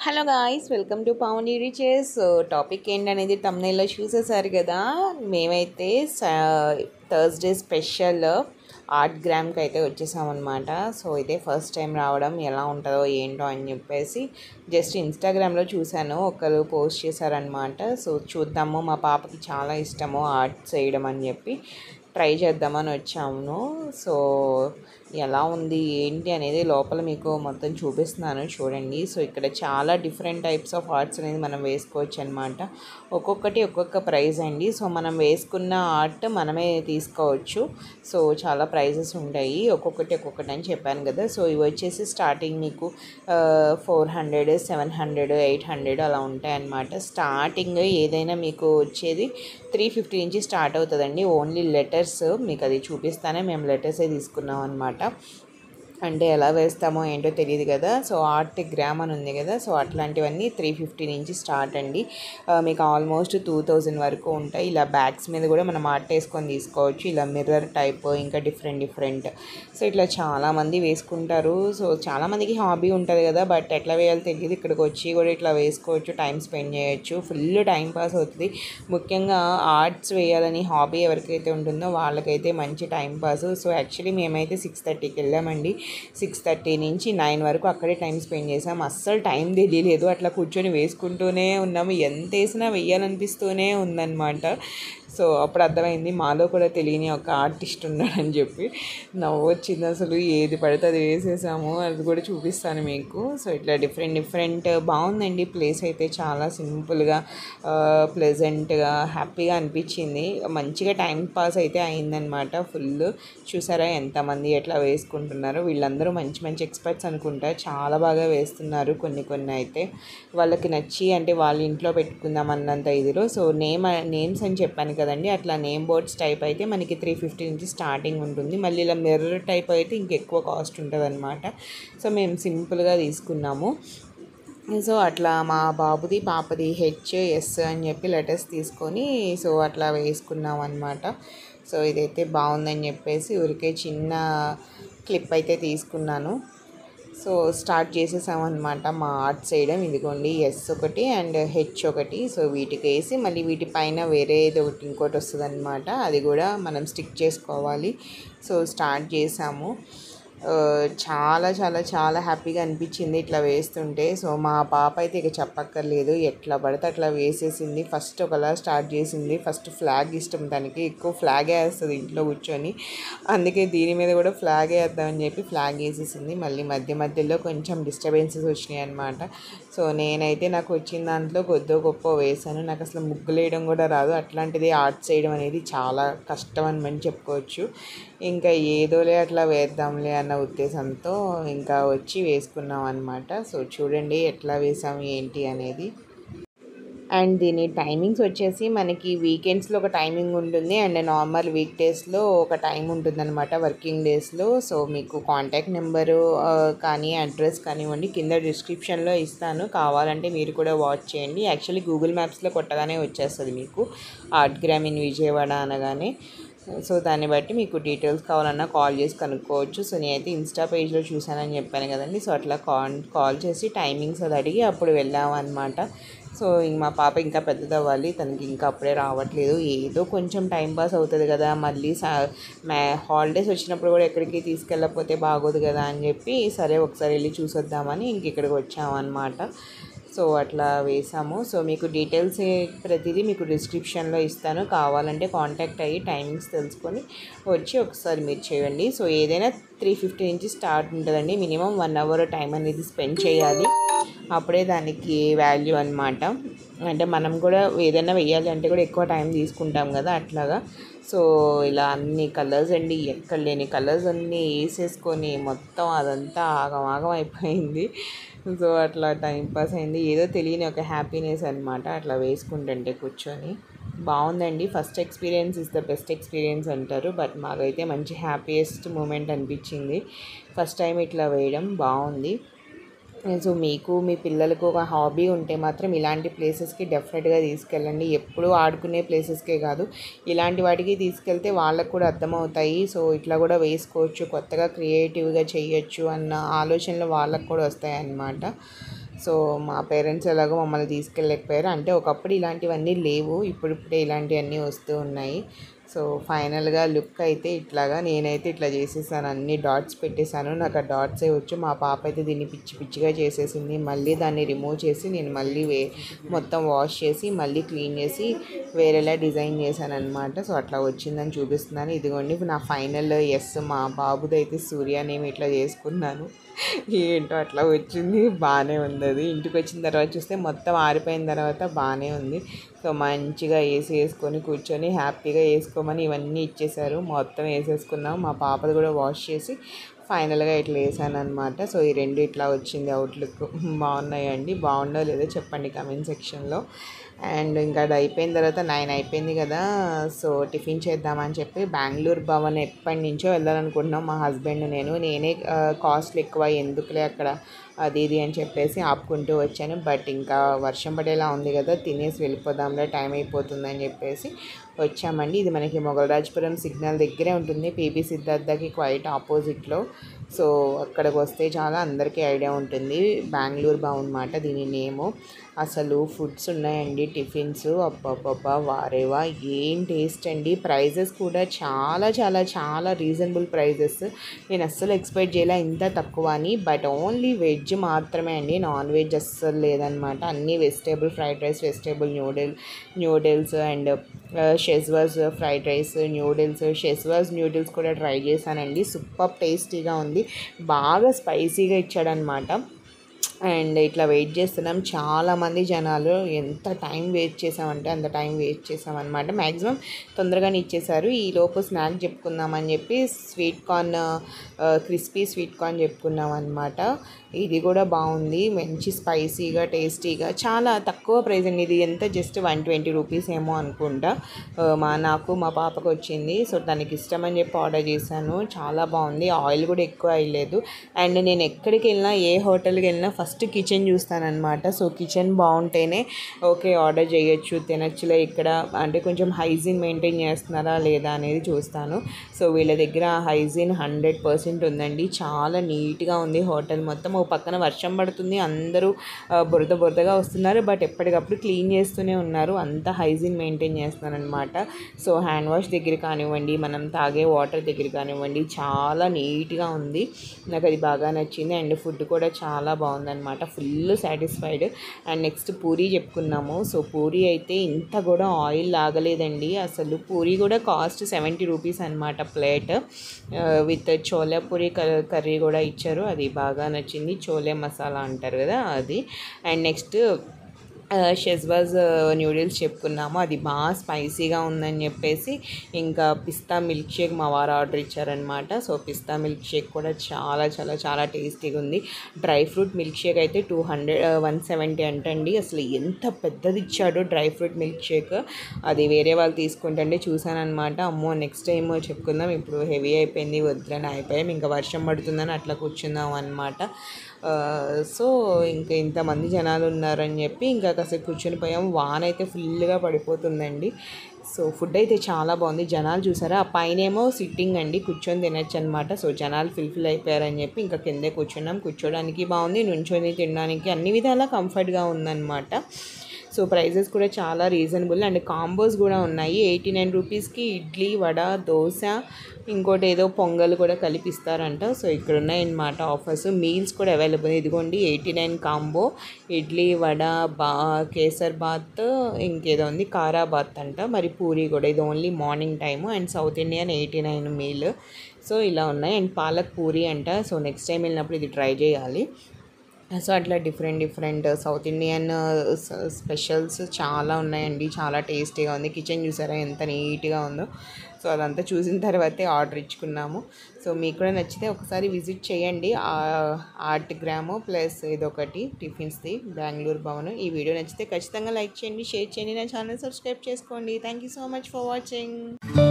hello guys welcome to Pavani riches topic ఏంటనేది తమ్నైల్లో చూసేసారు కదా మేమైతే థర్స్డే స్పెషల్ ఆర్ట్ గ్రామ్కి అయితే వచ్చేసామన్నమాట సో ఇదే ఫస్ట్ టైం రావడం ఎలా ఉంటుందో ఏంటో అని చెప్పేసి జస్ట్ ఇన్స్టాగ్రామ్లో చూశాను ఒకరు పోస్ట్ చేశారనమాట సో చూద్దాము మా పాపకి చాలా ఇష్టము ఆర్ట్ చేయడం అని చెప్పి ట్రై చేద్దామని వచ్చాము సో ఎలా ఉంది ఏంటి అనేది లోపల మీకు మొత్తం చూపిస్తున్నాను చూడండి సో ఇక్కడ చాలా డిఫరెంట్ టైప్స్ ఆఫ్ ఆర్ట్స్ అనేది మనం వేసుకోవచ్చు అనమాట ఒక్కొక్కటి ఒక్కొక్క ప్రైజ్ అండి సో మనం వేసుకున్న ఆర్ట్ మనమే తీసుకోవచ్చు సో చాలా ప్రైజెస్ ఉంటాయి ఒక్కొక్కటి ఒక్కొక్కటి అని చెప్పాను కదా సో ఇవి వచ్చేసి స్టార్టింగ్ మీకు four hundred seven hundred eight hundred అలా ఉంటాయి అన్నమాట స్టార్టింగ్ ఏదైనా మీకు వచ్చేది త్రీ ఫిఫ్టీ నుంచి స్టార్ట్ అవుతుందండి ఓన్లీ లెటర్స్ మీకు అది చూపిస్తానే మేము లెటర్సే తీసుకున్నాం అనమాట అంటే ఎలా వేస్తామో ఏంటో తెలియదు కదా సో ఆర్ట్ గ్రామ్ అని ఉంది కదా సో అట్లాంటివన్నీ త్రీ ఫిఫ్టీ నుంచి స్టార్ట్ అండి ఆ, మీకు ఆల్మోస్ట్ టూ థౌజండ్ వరకు ఉంటాయి ఇలా బ్యాగ్స్ మీద కూడా మనం ఆర్ట్ వేసుకొని తీసుకోవచ్చు ఇలా మిర్రర్ టైప్ ఇంకా డిఫరెంట్ డిఫరెంట్ సో ఇట్లా చాలామంది వేసుకుంటారు సో చాలామందికి హాబీ ఉంటుంది కదా బట్ ఎట్లా వేయాలో తెలియదు ఇక్కడికి వచ్చి కూడా ఇట్లా వేసుకోవచ్చు టైం స్పెండ్ చేయొచ్చు ఫుల్ టైం పాస్ అవుతుంది ముఖ్యంగా ఆర్ట్స్ వేయాలని హాబీ ఎవరికైతే ఉంటుందో వాళ్ళకైతే మంచి టైం పాస్ సో యాక్చువల్లీ మేమైతే సిక్స్ థర్టీకి వెళ్ళామండి సిక్స్ థర్టీ నుంచి నైన్ వరకు అక్కడే టైం స్పెండ్ చేసాం అస్సలు టైం తెలియలేదు అట్లా కూర్చొని వేసుకుంటూనే ఉన్నాము ఎంత వేసినా వెయ్యాలనిపిస్తూనే ఉందన్నమాట సో అప్పుడు అర్థమైంది మాలో కూడా తెలియని ఒక ఆర్టిస్ట్ ఉన్నాడని చెప్పి నవ్వు వచ్చింది అసలు ఏది పడితే అది వేసేసాము అది కూడా చూపిస్తాను మీకు సో ఇట్లా డిఫరెంట్ డిఫరెంట్ బాగుందండి ప్లేస్ అయితే చాలా సింపుల్గా ప్లెజెంట్గా హ్యాపీగా అనిపించింది మంచిగా టైం పాస్ అయితే అయిందనమాట ఫుల్ చూసారా ఎంతమంది ఎట్లా వేసుకుంటున్నారో వీళ్ళందరూ మంచి మంచి ఎక్స్పర్ట్స్ అనుకుంటా చాలా బాగా వేస్తున్నారు కొన్ని కొన్ని అయితే వాళ్ళకి నచ్చి అంటే వాళ్ళ ఇంట్లో పెట్టుకుందాం అన్నంత ఇదిలో సో నేమ్ నేమ్స్ అని చెప్పాను కదండి అట్లా నేమ్ బోర్డ్స్ టైప్ అయితే మనకి త్రీ ఫిఫ్టీ నుంచి స్టార్టింగ్ ఉంటుంది మళ్ళీ ఇలా మిర్రర్ టైప్ అయితే ఇంకెక్కువ కాస్ట్ ఉంటుంది అనమాట సో మేము సింపుల్గా తీసుకున్నాము సో అట్లా మా బాబుది పాపది హెచ్ ఎస్ అని చెప్పి లెటర్స్ తీసుకొని సో అట్లా వేసుకున్నాం అనమాట సో ఇదైతే బాగుందని చెప్పేసి ఊరికే చిన్న క్లిప్ అయితే తీసుకున్నాను సో స్టార్ట్ చేసేసామన్నమాట మా ఆర్ట్ చేయడం ఇదిగోండి ఎస్ ఒకటి అండ్ హెచ్ ఒకటి సో వీటికి వేసి మళ్ళీ వీటి పైన వేరేది ఒకటి ఇంకోటి వస్తుంది అనమాట అది కూడా మనం స్టిక్ చేసుకోవాలి సో స్టార్ట్ చేసాము ఆ, చాలా చాలా చాలా హ్యాపీగా అనిపించింది ఇట్లా వేస్తుంటే సో మా పాప అయితే ఇక చెప్పక్కర్లేదు ఎట్లా పడితే అట్లా వేసేసింది ఫస్ట్ ఒకలా స్టార్ట్ చేసింది ఫస్ట్ ఫ్లాగ్ ఇష్టం తనకి ఎక్కువ ఫ్లాగే వేస్తుంది ఇంట్లో కూర్చొని అందుకే దీని మీద కూడా ఫ్లాగ్ వేద్దామని చెప్పి ఫ్లాగ్ వేసేసింది మళ్ళీ మధ్య మధ్యలో కొంచెం డిస్టర్బెన్సెస్ వచ్చినాయి అనమాట సో నేనైతే నాకు వచ్చిన దాంట్లో కొద్దో గొప్ప వేసాను నాకు అసలు ముగ్గులు వేయడం కూడా రాదు అట్లాంటిది ఆర్ట్ చేయడం అనేది చాలా కష్టం అని మనం చెప్పుకోవచ్చు ఇంకా ఏదోలే అట్లా వేద్దాంలే అన్న ఉద్దేశంతో ఇంకా వచ్చి వేసుకున్నాం అనమాట సో చూడండి ఎట్లా వేసాము ఏంటి అనేది అండ్ దీని టైమింగ్స్ వచ్చేసి మనకి వీకెండ్స్లో ఒక టైమింగ్ ఉంటుంది అండ్ నార్మల్ వీక్ డేస్లో ఒక టైం ఉంటుందన్నమాట వర్కింగ్ డేస్లో సో మీకు కాంటాక్ట్ నెంబరు కానీ అడ్రస్ కానివ్వండి కింద డిస్క్రిప్షన్లో ఇస్తాను కావాలంటే మీరు కూడా వాచ్ చేయండి యాక్చువల్లీ గూగుల్ మ్యాప్స్లో కొట్టగానే వచ్చేస్తుంది మీకు ఆర్ట్ గ్రామ్ ఇన్ విజయవాడ అనగానే సో దాన్ని బట్టి మీకు డీటెయిల్స్ కావాలన్నా కాల్ చేసి కనుక్కోవచ్చు సో నేనైతే ఇన్స్టా పేజ్లో చూశానని చెప్పాను కదండి సో అట్లా కాల్ కాల్ చేసి టైమింగ్స్ అది అడిగి అప్పుడు వెళ్ళాము అనమాట సో ఇంక మా పాప ఇంకా పెద్దది అవ్వాలి తనకి ఇంకా అప్పుడే రావట్లేదు ఏదో కొంచెం టైం పాస్ అవుతుంది కదా మళ్ళీ సా మ్యా హాలిడేస్ వచ్చినప్పుడు కూడా ఎక్కడికి తీసుకెళ్ళకపోతే బాగోదు కదా అని చెప్పి సరే ఒకసారి వెళ్ళి చూసొద్దామని ఇంక ఇక్కడికి వచ్చామన్నమాట సో అట్లా వేసాము సో మీకు డీటెయిల్స్ ప్రతిదీ మీకు డిస్క్రిప్షన్లో ఇస్తాను కావాలంటే కాంటాక్ట్ అయ్యి టైమింగ్స్ తెలుసుకొని వచ్చి ఒకసారి మీరు చేయండి సో ఏదైనా త్రీ ఫిఫ్టీ నుంచి స్టార్ట్ ఉంటుందండి మినిమం వన్ అవర్ టైం అనేది స్పెండ్ చేయాలి అప్పుడే దానికి వాల్యూ అనమాట అంటే మనం కూడా ఏదైనా వేయాలి అంటే కూడా ఎక్కువ టైం తీసుకుంటాం కదా అట్లాగా సో ఇలా అన్ని కలర్స్ అండి ఎక్కడ లేని కలర్స్ అన్నీ వేసేసుకొని మొత్తం అదంతా ఆగం ఆగం అయిపోయింది సో అట్లా టైం పాస్ అయింది ఏదో తెలియని ఒక హ్యాపీనెస్ అనమాట అట్లా వేసుకుంటుంటే కూర్చొని బాగుందండి first experience is the best experience అంటారు బట్ మాకైతే మంచి హ్యాపీయెస్ట్ మూమెంట్ అనిపించింది ఫస్ట్ టైం ఇట్లా వేయడం బాగుంది సో మీకు మీ పిల్లలకు ఒక హాబీ ఉంటే మాత్రం ఇలాంటి ప్లేసెస్కి డెఫినెట్గా తీసుకెళ్ళండి ఎప్పుడూ ఆడుకునే ప్లేసెస్కే కాదు ఇలాంటి వాటికి తీసుకెళ్తే వాళ్ళకు కూడా అర్థమవుతాయి సో ఇట్లా కూడా వేసుకోవచ్చు కొత్తగా క్రియేటివ్గా చేయొచ్చు అన్న ఆలోచనలు వాళ్ళకు కూడా వస్తాయి అన్నమాట సో మా పేరెంట్స్ ఎలాగో మమ్మల్ని తీసుకెళ్ళలేకపోయారు అంటే ఒకప్పుడు ఇలాంటివన్నీ లేవు ఇప్పుడు ఇప్పుడే ఇలాంటివన్నీ వస్తూ ఉన్నాయి సో ఫైనల్గా లుక్ అయితే ఇట్లాగా నేనైతే ఇట్లా చేసేసాను అన్ని డాట్స్ పెట్టేశాను నాకు ఆ డాట్సే వచ్చు మా పాప అయితే దీన్ని పిచ్చి పిచ్చిగా చేసేసింది మళ్ళీ దాన్ని రిమూవ్ చేసి నేను మళ్ళీ వే మొత్తం వాష్ చేసి మళ్ళీ క్లీన్ చేసి వేరేలా డిజైన్ చేశాను అనమాట సో అట్లా వచ్చిందని చూపిస్తున్నాను ఇదిగోండి నా ఫైనల్ ఎస్ మా బాబుది అయితే సూర్య నేమ్ ఇట్లా చేసుకున్నాను ఏంటో అట్లా వచ్చింది బాగానే ఉంది అది ఇంటికి వచ్చిన తర్వాత చూస్తే మొత్తం ఆరిపోయిన తర్వాత బాగానే ఉంది సో మంచిగా వేసి వేసుకొని కూర్చొని హ్యాపీగా వేసుకోమని ఇవన్నీ ఇచ్చేసారు మొత్తం వేసేసుకున్నాం మా పాపది కూడా వాష్ చేసి ఫైనల్గా ఇట్లా వేసాను అనమాట సో ఈ రెండు ఇట్లా వచ్చింది అవుట్లుక్ బాగున్నాయండి బాగుందో లేదో చెప్పండి కమెంట్ సెక్షన్లో అండ్ ఇంకా అది అయిపోయిన తర్వాత నైన్ అయిపోయింది కదా సో టిఫిన్ చేద్దామని చెప్పి బెంగళూరు భవన్ ఎప్పటి నుంచో వెళ్ళాలనుకుంటున్నాం మా హస్బెండ్ నేను నేనే కాస్ట్లు ఎక్కువ ఎందుకులే అక్కడ అది ఇది అని చెప్పేసి ఆపుకుంటూ వచ్చాను బట్ ఇంకా వర్షం పడేలా ఉంది కదా తినేసి వెళ్ళిపోదాంలే టైం అయిపోతుందని చెప్పేసి వచ్చామండి ఇది మనకి మొగలరాజపురం సిగ్నల్ దగ్గరే ఉంటుంది పీబీ సిద్ధార్థకి క్వైట్ ఆపోజిట్లో సో అక్కడికి వస్తే చాలా అందరికీ ఐడియా ఉంటుంది బెంగళూరు బాగున్నమాట దీని నేము అసలు ఫుడ్స్ ఉన్నాయండి టిఫిన్స్ అబ్బబ్బబ్బా వారేవా ఏం టేస్ట్ అండి ప్రైజెస్ కూడా చాలా చాలా చాలా రీజనబుల్ ప్రైజెస్ నేను అస్సలు ఎక్స్పెక్ట్ చేయలే ఇంత తక్కువ అని బట్ ఓన్లీ వెజ్ మాత్రమే అండి నాన్ వెజ్ అస్సలు లేదనమాట అన్నీ vegetable fried rice vegetable noodle noodles and షెజ్వాజ్ fried rice noodles షెజ్వాజ్ noodles కూడా ట్రై చేశానండి సూపర్ టేస్టీగా ఉంది బాగా స్పైసీగా ఇచ్చాడనమాట అండ్ ఇట్లా వెయిట్ చేస్తున్నాం చాలామంది జనాలు ఎంత టైం వెయిట్ చేసామంటే అంత టైం వెయిట్ చేసామన్నమాట మ్యాక్సిమం తొందరగానే ఇచ్చేసారు ఈ లోపు స్నాక్ చెప్పుకుందామని చెప్పి sweet corn crispy sweet corn చెప్పుకున్నాం అనమాట ఇది కూడా బాగుంది మంచి స్పైసీగా టేస్టీగా చాలా తక్కువ ప్రైస్ అండి ఇది ఎంత జస్ట్ వన్ ట్వంటీ రూపీస్ ఏమో అనుకుంటా ఆ, మా నాకు మా పాపకు వచ్చింది సో తనకి ఇష్టం అని చెప్పి ఆర్డర్ చేశాను చాలా బాగుంది ఆయిల్ కూడా ఎక్కువ అయ్యలేదు అండ్ నేను ఎక్కడికి వెళ్ళినా ఏ హోటల్కి వెళ్ళినా ఫస్ట్ కిచెన్ చూస్తానన్నమాట సో కిచెన్ బాగుంటేనే ఓకే ఆర్డర్ చేయొచ్చు తినచ్చులే ఇక్కడ అంటే కొంచెం హైజీన్ మెయింటైన్ చేస్తున్నారా లేదా అనేది చూస్తాను సో వీళ్ళ దగ్గర హైజీన్ హండ్రెడ్ పర్సెంట్ ఉందండి చాలా నీట్గా ఉంది హోటల్ మొత్తం ఓ పక్కన వర్షం పడుతుంది అందరూ ఆ, బురద బురదగా వస్తున్నారు బట్ ఎప్పటికప్పుడు క్లీన్ చేస్తూనే ఉన్నారు అంత హైజీన్ మెయింటైన్ చేస్తున్నారనమాట సో హ్యాండ్ వాష్ దగ్గర కానివ్వండి మనం తాగే వాటర్ దగ్గర కానివ్వండి చాలా నీట్గా ఉంది నాకు అది బాగా నచ్చింది అండ్ ఫుడ్ కూడా చాలా బాగుందన్నమాట full satisfied and next puri చెప్పుకున్నాము సో పూరి అయితే ఇంత కూడా ఆయిల్ లాగలేదండి అసలు పూరి కూడా కాస్ట్ సెవెంటీ రూపీస్ అనమాట plate with chole puri curry కూడా ఇచ్చారు అది బాగా నచ్చింది చోలే మసాలా అంటారు కదా అది అండ్ నెక్స్ట్ షెజ్వాజ్ న్యూడిల్స్ చెప్పుకున్నాము అది బాగా స్పైసీగా ఉందని చెప్పేసి ఇంకా పిస్తా మిల్క్ షేక్ మా వారు ఆర్డర్ ఇచ్చారనమాట సో పిస్తా మిల్క్ షేక్ కూడా చాలా చాలా చాలా టేస్టీగా ఉంది డ్రై ఫ్రూట్ మిల్క్ షేక్ అయితే టూ హండ్రెడ్ వన్ సెవెంటీ అంటండి అసలు ఎంత పెద్దది ఇచ్చాడో డ్రై ఫ్రూట్ మిల్క్ షేక్ అది వేరే వాళ్ళు తీసుకుంటుంటే చూసానమాట అమ్మో నెక్స్ట్ టైం చెప్పుకుందాం ఇప్పుడు హెవీ అయిపోయింది వద్దని అయిపోయాం ఇంకా వర్షం పడుతుందని అట్లా కూర్చుందాం అనమాట సో ఇంకా ఇంతమంది జనాలు ఉన్నారని చెప్పి ఇంకా కాసేపు కూర్చొని పోయాం వాన అయితే ఫుల్గా పడిపోతుందండి సో ఫుడ్ అయితే చాలా బాగుంది జనాలు చూసారా ఆ పైన ఏమో సిట్టింగ్ అండి కూర్చొని తినచ్చు అనమాట సో జనాలు ఫుల్ఫిల్ అయిపోయారని చెప్పి ఇంకా కిందే కూర్చున్నాం కూర్చోడానికి బాగుంది నుంచొని తినడానికి అన్ని విధాలా కంఫర్ట్గా ఉందన్నమాట సో ప్రైజెస్ కూడా చాలా రీజనబుల్ అండ్ కాంబోస్ కూడా ఉన్నాయి ఎయిటీ నైన్ రూపీస్కి ఇడ్లీ వడ దోశ ఇంకోటి ఏదో పొంగల్ కూడా కలిపిస్తారంట సో ఇక్కడ ఉన్నాయన్నమాట ఆఫర్స్ మీల్స్ కూడా అవైలబుల్ ఇదిగోండి eighty nine combo idli vada బా కేసర్ బాత్ ఇంకేదో ఉంది కారా బాత్ అంట మరి పూరి కూడా ఇది only morning time and south Indian eighty nine meal so ఇలా ఉన్నాయి అండ్ పాలక్ పూరి అంట సో నెక్స్ట్ టైం వెళ్ళినప్పుడు ఇది ట్రై చేయాలి సో అట్లా different different south Indian specials చాలా ఉన్నాయండి చాలా టేస్టీగా ఉంది కిచెన్ చూసారా ఎంత నీట్గా ఉందో సో అదంతా చూసిన తర్వాతే ఆర్డర్ ఇచ్చుకున్నాము సో మీకు కూడా నచ్చితే ఒకసారి విజిట్ చేయండి ఆర్ట్ గ్రాము ప్లస్ ఇదొకటి టిఫిన్స్ది బెంగళూరు భవన్ ఈ వీడియో నచ్చితే ఖచ్చితంగా లైక్ చేయండి షేర్ చేయండి నా ఛానల్ సబ్స్క్రైబ్ చేసుకోండి thank you so much for watching